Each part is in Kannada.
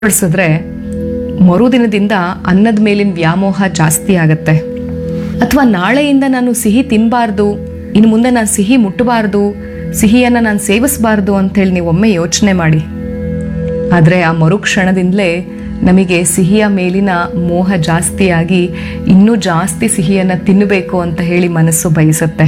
ಬಳಸಿದ್ರೆ ಮರುದಿನದಿಂದ ಅನ್ನದ ಮೇಲಿನ ವ್ಯಾಮೋಹ ಜಾಸ್ತಿ ಆಗತ್ತೆ ಅಥವಾ ನಾಳೆಯಿಂದ ನಾನು ಸಿಹಿ ತಿನ್ನಬಾರ್ದು ಇನ್ನು ಮುಂದೆ ನಾನು ಸಿಹಿ ಮುಟ್ಟಬಾರ್ದು ಸಿಹಿಯನ್ನು ನಾನು ಸೇವಿಸಬಾರ್ದು ಅಂತೇಳಿ ನೀವು ಒಮ್ಮೆ ಯೋಚನೆ ಮಾಡಿ ಆದರೆ ಆ ಮರುಕ್ಷಣದಿಂದಲೇ ನಮಗೆ ಸಿಹಿಯ ಮೇಲಿನ ಮೋಹ ಜಾಸ್ತಿಯಾಗಿ ಇನ್ನೂ ಜಾಸ್ತಿ ಸಿಹಿಯನ್ನು ತಿನ್ನಬೇಕು ಅಂತ ಹೇಳಿ ಮನಸ್ಸು ಬಯಸುತ್ತೆ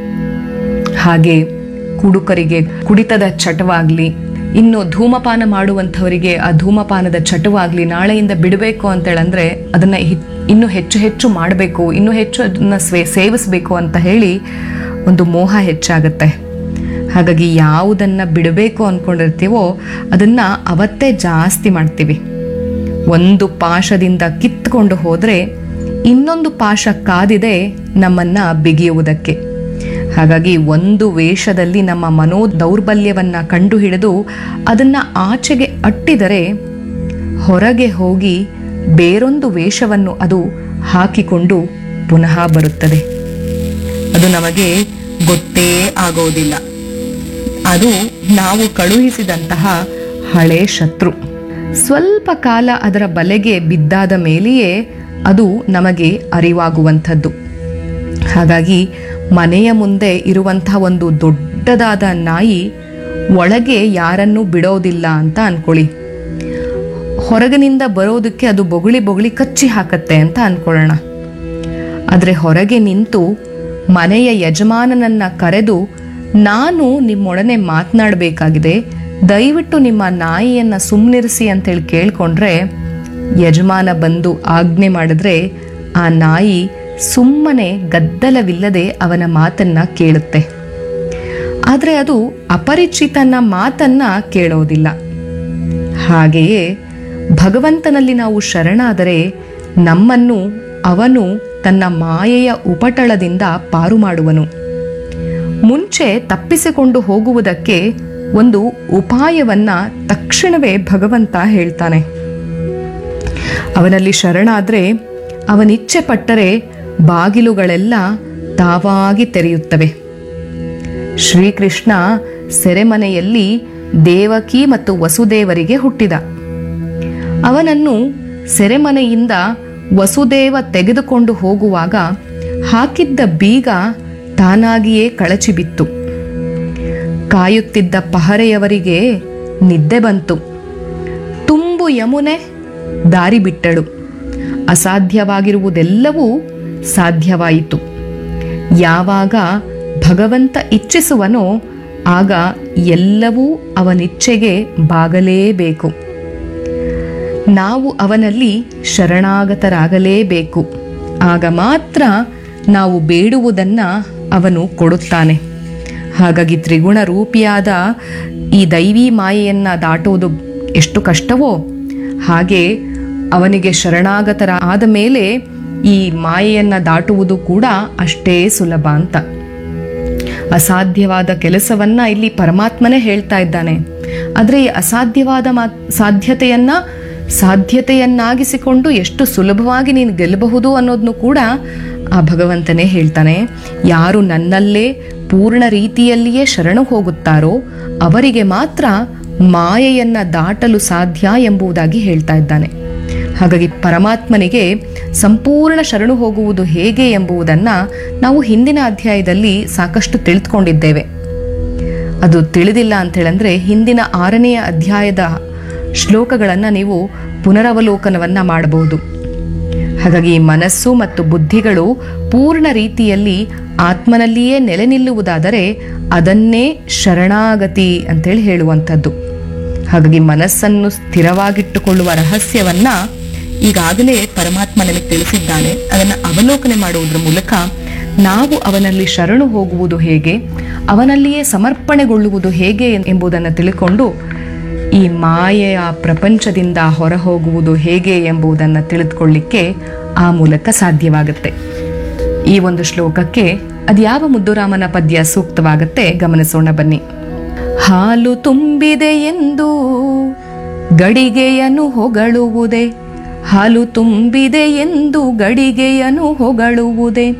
ಹಾಗೆ ಕುಡುಕರಿಗೆ ಕುಡಿತದ ಚಟವಾಗ್ಲಿ ಇನ್ನು ಧೂಮಪಾನ ಮಾಡುವಂಥವರಿಗೆ ಆ ಧೂಮಪಾನದ ಚಟವಾಗ್ಲಿ ನಾಳೆಯಿಂದ ಬಿಡಬೇಕು ಅಂತೇಳಂದ್ರೆ ಅದನ್ನ ಹಿ- ಇನ್ನು ಹೆಚ್ಚು ಹೆಚ್ಚು ಮಾಡಬೇಕು ಇನ್ನು ಹೆಚ್ಚು ಅದನ್ನ ಸ್ವೇ ಸೇವಿಸಬೇಕು ಅಂತ ಹೇಳಿ ಒಂದು ಮೋಹ ಹೆಚ್ಚಾಗುತ್ತೆ ಹಾಗಾಗಿ ಯಾವುದನ್ನ ಬಿಡಬೇಕು ಅನ್ಕೊಂಡಿರ್ತೀವೋ ಅದನ್ನ ಅವತ್ತೇ ಜಾಸ್ತಿ ಮಾಡ್ತೀವಿ ಒಂದು ಪಾಶದಿಂದ ಕಿತ್ಕೊಂಡು ಹೋದ್ರೆ ಇನ್ನೊಂದು ಪಾಶ ಕಾದಿದೆ ನಮ್ಮನ್ನ ಬಿಗಿಯುವುದಕ್ಕೆ ಹಾಗಾಗಿ ಒಂದು ವೇಷದಲ್ಲಿ ನಮ್ಮ ಮನೋ ದೌರ್ಬಲ್ಯವನ್ನ ಕಂಡುಹಿಡಿದು ಅದನ್ನ ಆಚೆಗೆ ಅಟ್ಟಿದರೆ ಹೊರಗೆ ಹೋಗಿ ಬೇರೊಂದು ವೇಷವನ್ನು ಅದು ಹಾಕಿಕೊಂಡು ಪುನಃ ಬರುತ್ತದೆ ಅದು ನಮಗೆ ಗೊತ್ತೇ ಆಗೋದಿಲ್ಲ ಅದು ನಾವು ಕಳುಹಿಸಿದಂತಹ ಹಳೆ ಶತ್ರು ಸ್ವಲ್ಪ ಕಾಲ ಅದರ ಬಲೆಗೆ ಬಿದ್ದಾದ ಮೇಲೆಯೇ ಅದು ನಮಗೆ ಅರಿವಾಗುವಂಥದ್ದು ಹಾಗಾಗಿ ಮನೆಯ ಮುಂದೆ ಇರುವಂತಹ ಒಂದು ದೊಡ್ಡದಾದ ನಾಯಿ ಒಳಗೆ ಯಾರನ್ನೂ ಬಿಡೋದಿಲ್ಲ ಅಂತ ಅನ್ಕೊಳ್ಳಿ ಹೊರಗಿನಿಂದ ಬರೋದಕ್ಕೆ ಅದು ಬೊಗಳಿ ಬೊಗಳಿ ಕಚ್ಚಿ ಹಾಕತ್ತೆ ಅಂತ ಅನ್ಕೊಳ್ಳೋಣ ಆದರೆ ಹೊರಗೆ ನಿಂತು ಮನೆಯ ಯಜಮಾನನನ್ನ ಕರೆದು ನಾನು ನಿಮ್ಮೊಡನೆ ಮಾತನಾಡಬೇಕಾಗಿದೆ ದಯವಿಟ್ಟು ನಿಮ್ಮ ನಾಯಿಯನ್ನ ಸುಮ್ಮನಿರಿಸಿ ಅಂತೇಳಿ ಕೇಳ್ಕೊಂಡ್ರೆ ಯಜಮಾನ ಬಂದು ಆಜ್ಞೆ ಮಾಡಿದ್ರೆ ಆ ನಾಯಿ ಸುಮ್ಮನೆ ಗದ್ದಲವಿಲ್ಲದೆ ಅವನ ಮಾತನ್ನ ಕೇಳುತ್ತೆ ಆದರೆ ಅದು ಅಪರಿಚಿತನ ಮಾತನ್ನ ಕೇಳೋದಿಲ್ಲ ಹಾಗೆಯೇ ಭಗವಂತನಲ್ಲಿ ನಾವು ಶರಣಾದರೆ ನಮ್ಮನ್ನು ಅವನು ತನ್ನ ಮಾಯೆಯ ಉಪಟಳದಿಂದ ಪಾರು ಮಾಡುವನು ಮುಂಚೆ ತಪ್ಪಿಸಿಕೊಂಡು ಹೋಗುವುದಕ್ಕೆ ಒಂದು ಉಪಾಯವನ್ನ ತಕ್ಷಣವೇ ಭಗವಂತ ಹೇಳ್ತಾನೆ ಅವನಲ್ಲಿ ಶರಣಾದ್ರೆ ಅವನಿಚ್ಛೆ ಪಟ್ಟರೆ ಬಾಗಿಲುಗಳೆಲ್ಲ ತಾವಾಗಿ ತೆರೆಯುತ್ತವೆ ಶ್ರೀಕೃಷ್ಣ ಸೆರೆಮನೆಯಲ್ಲಿ ದೇವಕಿ ಮತ್ತು ವಸುದೇವರಿಗೆ ಹುಟ್ಟಿದ ಅವನನ್ನು ಸೆರೆಮನೆಯಿಂದ ವಸುದೇವ ತೆಗೆದುಕೊಂಡು ಹೋಗುವಾಗ ಹಾಕಿದ್ದ ಬೀಗ ತಾನಾಗಿಯೇ ಕಳಚಿ ಬಿತ್ತು ಕಾಯುತ್ತಿದ್ದ ಪಹರೆಯವರಿಗೆ ನಿದ್ದೆ ಬಂತು ತುಂಬು ಯಮುನೆ ದಾರಿ ಬಿಟ್ಟಳು ಅಸಾಧ್ಯವಾಗಿರುವುದೆಲ್ಲವೂ ಸಾಧ್ಯವಾಯಿತು ಯಾವಾಗ ಭಗವಂತ ಇಚ್ಛಿಸುವನೋ ಆಗ ಎಲ್ಲವೂ ಅವನಿಚ್ಛೆಗೆ ಬಾಗಲೇಬೇಕು ನಾವು ಅವನಲ್ಲಿ ಶರಣಾಗತರಾಗಲೇಬೇಕು ಆಗ ಮಾತ್ರ ನಾವು ಬೇಡುವುದನ್ನ ಅವನು ಕೊಡುತ್ತಾನೆ ಹಾಗಾಗಿ ತ್ರಿಗುಣ ರೂಪಿಯಾದ ಈ ದೈವಿ ಮಾಯೆಯನ್ನ ದಾಟುವುದು ಎಷ್ಟು ಕಷ್ಟವೋ ಹಾಗೆ ಅವನಿಗೆ ಶರಣಾಗತರ ಆದ ಮೇಲೆ ಈ ಮಾಯೆಯನ್ನ ದಾಟುವುದು ಕೂಡ ಅಷ್ಟೇ ಸುಲಭ ಅಂತ ಅಸಾಧ್ಯವಾದ ಕೆಲಸವನ್ನ ಇಲ್ಲಿ ಪರಮಾತ್ಮನೇ ಹೇಳ್ತಾ ಇದ್ದಾನೆ ಆದರೆ ಈ ಅಸಾಧ್ಯವಾದ ಮಾ ಸಾಧ್ಯತೆಯನ್ನ ಸಾಧ್ಯತೆಯನ್ನಾಗಿಸಿಕೊಂಡು ಎಷ್ಟು ಸುಲಭವಾಗಿ ನೀನು ಗೆಲ್ಲಬಹುದು ಅನ್ನೋದನ್ನು ಕೂಡ ಆ ಭಗವಂತನೇ ಹೇಳ್ತಾನೆ ಯಾರು ನನ್ನಲ್ಲೇ ಪೂರ್ಣ ರೀತಿಯಲ್ಲಿಯೇ ಶರಣು ಹೋಗುತ್ತಾರೋ ಅವರಿಗೆ ಮಾತ್ರ ಮಾಯೆಯನ್ನ ದಾಟಲು ಸಾಧ್ಯ ಎಂಬುದಾಗಿ ಹೇಳ್ತಾ ಇದ್ದಾನೆ ಹಾಗಾಗಿ ಪರಮಾತ್ಮನಿಗೆ ಸಂಪೂರ್ಣ ಶರಣು ಹೋಗುವುದು ಹೇಗೆ ಎಂಬುದನ್ನ ನಾವು ಹಿಂದಿನ ಅಧ್ಯಾಯದಲ್ಲಿ ಸಾಕಷ್ಟು ತಿಳಿದುಕೊಂಡಿದ್ದೇವೆ ಅದು ತಿಳಿದಿಲ್ಲ ಅಂತ ಹೇಳಂದ್ರೆ ಹಿಂದಿನ ಆರನೆಯ ಅಧ್ಯಾಯದ ಶ್ಲೋಕಗಳನ್ನು ನೀವು ಪುನರವಲೋಕನವನ್ನ ಮಾಡಬಹುದು ಹಾಗಾಗಿ ಮನಸ್ಸು ಮತ್ತು ಬುದ್ಧಿಗಳು ಪೂರ್ಣ ರೀತಿಯಲ್ಲಿ ಆತ್ಮನಲ್ಲಿಯೇ ನೆಲೆ ನಿಲ್ಲುವುದಾದರೆ ಅದನ್ನೇ ಶರಣಾಗತಿ ಅಂತೇಳಿ ಹೇಳುವಂಥದ್ದು ಹಾಗಾಗಿ ಮನಸ್ಸನ್ನು ಸ್ಥಿರವಾಗಿಟ್ಟುಕೊಳ್ಳುವ ರಹಸ್ಯವನ್ನ ಈಗಾಗಲೇ ಪರಮಾತ್ಮ ನಮಗೆ ತಿಳಿಸಿದ್ದಾನೆ ಅದನ್ನ ಅವಲೋಕನೆ ಮಾಡುವುದರ ಮೂಲಕ ನಾವು ಅವನಲ್ಲಿ ಶರಣು ಹೋಗುವುದು ಹೇಗೆ ಅವನಲ್ಲಿಯೇ ಸಮರ್ಪಣೆಗೊಳ್ಳುವುದು ಹೇಗೆ ಎಂಬುದನ್ನು ತಿಳ್ಕೊಂಡು ಈ ಮಾಯೆಯ ಪ್ರಪಂಚದಿಂದ ಹೊರಹೋಗುವುದು ಹೇಗೆ ಎಂಬುದನ್ನು ತಿಳಿದುಕೊಳ್ಳಿಕ್ಕೆ ಆ ಮೂಲಕ ಸಾಧ್ಯವಾಗುತ್ತೆ ಈ ಒಂದು ಶ್ಲೋಕಕ್ಕೆ ಅದ್ಯಾವ ಮುದ್ದುರಾಮನ ಪದ್ಯ ಸೂಕ್ತವಾಗತ್ತೆ ಗಮನಿಸೋಣ ಬನ್ನಿ ಹಾಲು ತುಂಬಿದೆ ಎಂದು ಗಡಿಗೆಯನ್ನು ಹೊಗಳುವುದೇ ಹಾಲು ತುಂಬಿದೆ ಎಂದು ಗಡಿಗೆಯನ್ನು ಹೊಗಳುವುದೇ